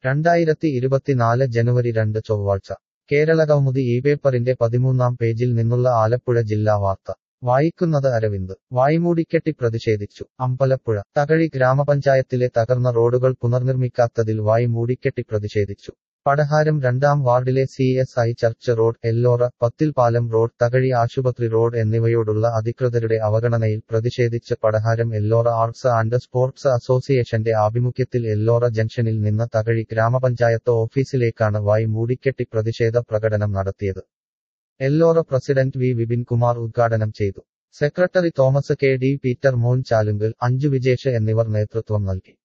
രണ്ടായിരത്തി ഇരുപത്തിനാല് ജനുവരി രണ്ട് ചൊവ്വാഴ്ച കേരളകൗമുദി ഈ പേപ്പറിന്റെ പതിമൂന്നാം പേജിൽ നിന്നുള്ള ആലപ്പുഴ ജില്ലാ വാർത്ത വായിക്കുന്നത് അരവിന്ദ് വായ്മൂടിക്കെട്ടി പ്രതിഷേധിച്ചു അമ്പലപ്പുഴ തകഴി ഗ്രാമപഞ്ചായത്തിലെ തകർന്ന റോഡുകൾ പുനർനിർമ്മിക്കാത്തതിൽ വായ് മൂടിക്കെട്ടി പ്രതിഷേധിച്ചു പടഹാരം രണ്ടാം വാർഡിലെ C S I church road Ellora Pathilpalam road Thakazhi ആശുപത്രി റോഡ് എന്നിവയോടുള്ള അധികൃതരുടെ അവഗണനയിൽ പ്രതിഷേധിച്ച് Padaharam Ellora arts and sports അസോസിയേഷന്റെ ആഭിമുഖ്യത്തിൽ എല്ലോറ ജംഗ്ഷനിൽ നിന്ന് തകഴി ഗ്രാമപഞ്ചായത്ത് ഓഫീസിലേക്കാണ് വായ് മൂടിക്കെട്ടി പ്രതിഷേധ പ്രകടനം നടത്തിയത് എല്ലോറ പ്രസിഡന്റ് വി വിപിൻ കുമാർ ഉദ്ഘാടനം ചെയ്തു secretary Thomas K D Peter Mon Chalunkal Anju Vijesh എന്നിവർ നേതൃത്വം നൽകി